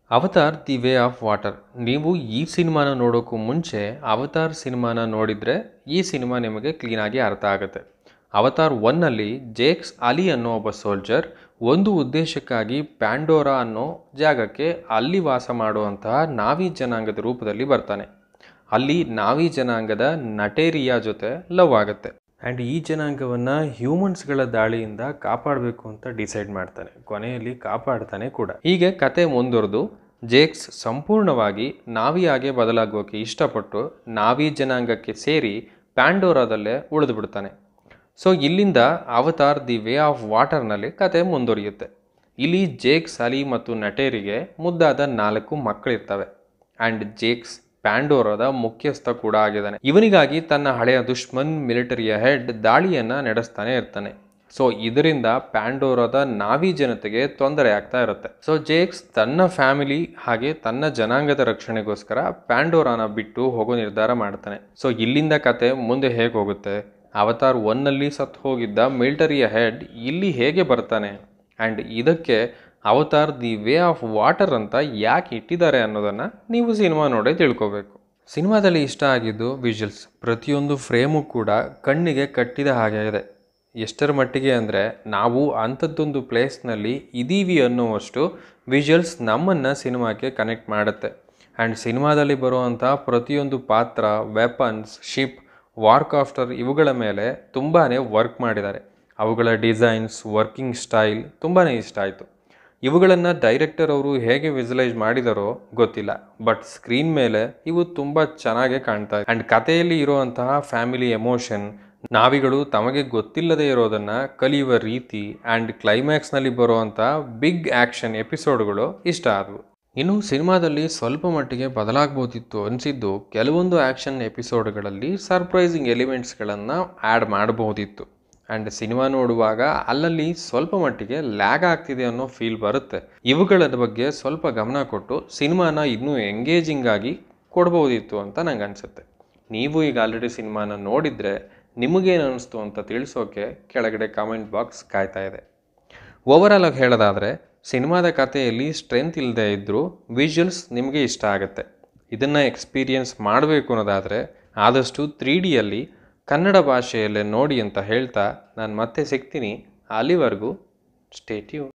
avatar the way of water ನೀವು ಈ ಸಿನಿಮಾನ ನೋಡೋಕ್ಕೂ ಮುಂಚೆ ಅವತಾರ್ ಸಿನಿಮಾನ ನೋಡಿದರೆ ಈ ಸಿನಿಮಾ ನಿಮಗೆ ಕ್ಲೀನಾಗಿ ಅರ್ಥ ಆಗುತ್ತೆ ಅವತಾರ್ ಒನ್ನಲ್ಲಿ ಜೇಕ್ಸ್ ಅಲಿ ಅನ್ನೋ ಒಬ್ಬ ಸೋಲ್ಜರ್ ಒಂದು ಉದ್ದೇಶಕ್ಕಾಗಿ ಪ್ಯಾಂಡೋರಾ ಅನ್ನೋ ಜಾಗಕ್ಕೆ ಅಲ್ಲಿ ವಾಸ ಮಾಡುವಂತಹ ನಾವಿ ಜನಾಂಗದ ರೂಪದಲ್ಲಿ ಬರ್ತಾನೆ ಅಲ್ಲಿ ನಾವಿ ಜನಾಂಗದ ನಟೇರಿಯಾ ಜೊತೆ ಲವ್ ಆಗುತ್ತೆ ಆ್ಯಂಡ್ ಈ ಜನಾಂಗವನ್ನು ಹ್ಯೂಮನ್ಸ್ಗಳ ದಾಳಿಯಿಂದ ಕಾಪಾಡಬೇಕು ಅಂತ ಡಿಸೈಡ್ ಮಾಡ್ತಾನೆ ಕೊನೆಯಲ್ಲಿ ಕಾಪಾಡ್ತಾನೆ ಕೂಡ ಹೀಗೆ ಕತೆ ಮುಂದುವರೆದು ಜೇಕ್ಸ್ ಸಂಪೂರ್ಣವಾಗಿ ನಾವಿಯಾಗೆ ಬದಲಾಗೋಕೆ ಇಷ್ಟಪಟ್ಟು ನಾವಿ ಜನಾಂಗಕ್ಕೆ ಸೇರಿ ಪ್ಯಾಂಡೋರಾದಲ್ಲೇ ಉಳಿದು ಬಿಡ್ತಾನೆ ಸೊ ಇಲ್ಲಿಂದ ಅವತಾರ್ ದಿ ವೇ ಆಫ್ ವಾಟರ್ನಲ್ಲಿ ಕತೆ ಮುಂದುವರಿಯುತ್ತೆ ಇಲ್ಲಿ ಜೇಕ್ಸ್ ಅಲಿ ಮತ್ತು ನಟೇರಿಗೆ ಮುದ್ದಾದ ನಾಲ್ಕು ಮಕ್ಕಳಿರ್ತವೆ ಆ್ಯಂಡ್ ಜೇಕ್ಸ್ ಪ್ಯಾಂಡೋರದ ಮುಖ್ಯಸ್ಥ ಕೂಡ ಆಗಿದ್ದಾನೆ ಇವನಿಗಾಗಿ ತನ್ನ ಹಳೆಯ ದುಶ್ಮನ್ ಮಿಲಿಟರಿಯ ಹೆಡ್ ದಾಳಿಯನ್ನ ನಡೆಸ್ತಾನೆ ಇರ್ತಾನೆ ಸೊ ಇದರಿಂದ ಪ್ಯಾಂಡೋರದ ನಾವಿ ಜನತೆಗೆ ತೊಂದರೆ ಆಗ್ತಾ ಇರುತ್ತೆ ಸೊ ಜೇಕ್ಸ್ ತನ್ನ ಫ್ಯಾಮಿಲಿ ಹಾಗೆ ತನ್ನ ಜನಾಂಗದ ರಕ್ಷಣೆಗೋಸ್ಕರ ಪ್ಯಾಂಡೋರಾನ ಬಿಟ್ಟು ಹೋಗೋ ನಿರ್ಧಾರ ಮಾಡ್ತಾನೆ ಸೊ ಇಲ್ಲಿಂದ ಕತೆ ಮುಂದೆ ಹೇಗೆ ಹೋಗುತ್ತೆ ಅವತಾರ್ ಒನ್ನಲ್ಲಿ ಸತ್ತು ಹೋಗಿದ್ದ ಮಿಲಿಟರಿಯ ಹೆಡ್ ಇಲ್ಲಿ ಹೇಗೆ ಬರ್ತಾನೆ ಆ್ಯಂಡ್ ಇದಕ್ಕೆ Avatar the way of water ಅಂತ ಯಾಕೆ ಇಟ್ಟಿದ್ದಾರೆ ಅನ್ನೋದನ್ನು ನೀವು ಸಿನಿಮಾ ನೋಡೇ ತಿಳ್ಕೊಬೇಕು ಸಿನಿಮಾದಲ್ಲಿ ಇಷ್ಟ ಆಗಿದ್ದು ವಿಜುವಲ್ಸ್ ಪ್ರತಿಯೊಂದು ಫ್ರೇಮು ಕೂಡ ಕಣ್ಣಿಗೆ ಕಟ್ಟಿದ ಹಾಗೆ ಇದೆ ಎಷ್ಟರ ಮಟ್ಟಿಗೆ ಅಂದರೆ ನಾವು ಅಂಥದ್ದೊಂದು ಪ್ಲೇಸ್ನಲ್ಲಿ ಇದ್ದೀವಿ ಅನ್ನುವಷ್ಟು ವಿಜುವಲ್ಸ್ ನಮ್ಮನ್ನು ಸಿನಿಮಾಕ್ಕೆ ಕನೆಕ್ಟ್ ಮಾಡುತ್ತೆ ಆ್ಯಂಡ್ ಸಿನಿಮಾದಲ್ಲಿ ಬರುವಂಥ ಪ್ರತಿಯೊಂದು ಪಾತ್ರ ವೆಪನ್ಸ್ ಶಿಪ್ ವಾರ್ಕಾಫ್ಟರ್ ಇವುಗಳ ಮೇಲೆ ತುಂಬಾ ವರ್ಕ್ ಮಾಡಿದ್ದಾರೆ ಅವುಗಳ ಡಿಸೈನ್ಸ್ ವರ್ಕಿಂಗ್ ಸ್ಟೈಲ್ ತುಂಬಾ ಇಷ್ಟ ಆಯಿತು ಇವುಗಳನ್ನು ಡೈರೆಕ್ಟರ್ ಅವರು ಹೇಗೆ ವಿಜುವಲೈಸ್ ಮಾಡಿದಾರೋ ಗೊತ್ತಿಲ್ಲ ಬಟ್ ಸ್ಕ್ರೀನ್ ಮೇಲೆ ಇವು ತುಂಬ ಚೆನ್ನಾಗೇ ಕಾಣ್ತಾ ಇದೆ ಆ್ಯಂಡ್ ಕಥೆಯಲ್ಲಿ ಇರುವಂತಹ ಫ್ಯಾಮಿಲಿ ಎಮೋಷನ್ ನಾವಿಗಳು ತಮಗೆ ಗೊತ್ತಿಲ್ಲದೆ ಇರೋದನ್ನು ಕಲಿಯುವ ರೀತಿ ಆ್ಯಂಡ್ ಕ್ಲೈಮ್ಯಾಕ್ಸ್ನಲ್ಲಿ ಬರುವಂಥ ಬಿಗ್ ಆ್ಯಕ್ಷನ್ ಎಪಿಸೋಡ್ಗಳು ಇಷ್ಟ ಆದವು ಇನ್ನು ಸಿನಿಮಾದಲ್ಲಿ ಸ್ವಲ್ಪ ಮಟ್ಟಿಗೆ ಬದಲಾಗ್ಬೋದಿತ್ತು ಅನಿಸಿದ್ದು ಕೆಲವೊಂದು ಆ್ಯಕ್ಷನ್ ಎಪಿಸೋಡ್ಗಳಲ್ಲಿ ಸರ್ಪ್ರೈಸಿಂಗ್ ಎಲಿಮೆಂಟ್ಸ್ಗಳನ್ನು ಆ್ಯಡ್ ಮಾಡಬಹುದಿತ್ತು ಆ್ಯಂಡ್ ಸಿನಿಮಾ ನೋಡುವಾಗ ಅಲ್ಲಲ್ಲಿ ಸ್ವಲ್ಪ ಮಟ್ಟಿಗೆ ಲ್ಯಾಗ್ ಆಗ್ತಿದೆ ಅನ್ನೋ ಫೀಲ್ ಬರುತ್ತೆ ಇವುಗಳ ಬಗ್ಗೆ ಸ್ವಲ್ಪ ಗಮನ ಕೊಟ್ಟು ಸಿನಿಮಾನ ಇನ್ನೂ ಎಂಗೇಜಿಂಗ್ ಆಗಿ ಕೊಡ್ಬೋದಿತ್ತು ಅಂತ ನಂಗೆ ಅನಿಸುತ್ತೆ ನೀವು ಈಗ ಆಲ್ರೆಡಿ ಸಿನಿಮಾನ ನೋಡಿದರೆ ನಿಮಗೇನು ಅನ್ನಿಸ್ತು ಅಂತ ತಿಳಿಸೋಕೆ ಕೆಳಗಡೆ ಕಾಮೆಂಟ್ ಬಾಕ್ಸ್ ಕಾಯ್ತಾ ಇದೆ ಓವರಾಲ್ ಆಗಿ ಹೇಳೋದಾದರೆ ಸಿನಿಮಾದ ಕಥೆಯಲ್ಲಿ ಸ್ಟ್ರೆಂತ್ ಇಲ್ಲದೆ ಇದ್ದರೂ ವಿಜುವಲ್ಸ್ ನಿಮಗೆ ಇಷ್ಟ ಆಗುತ್ತೆ ಇದನ್ನು ಎಕ್ಸ್ಪೀರಿಯನ್ಸ್ ಮಾಡಬೇಕು ಅನ್ನೋದಾದರೆ ಆದಷ್ಟು ತ್ರೀ ಡಿಯಲ್ಲಿ ಕನ್ನಡ ಭಾಷೆಯಲ್ಲೇ ನೋಡಿ ಅಂತ ಹೇಳ್ತಾ ನಾನು ಮತ್ತೆ ಸಿಗ್ತೀನಿ ಅಲ್ಲಿವರೆಗೂ ಸ್ಟೇಟ್ಯೂ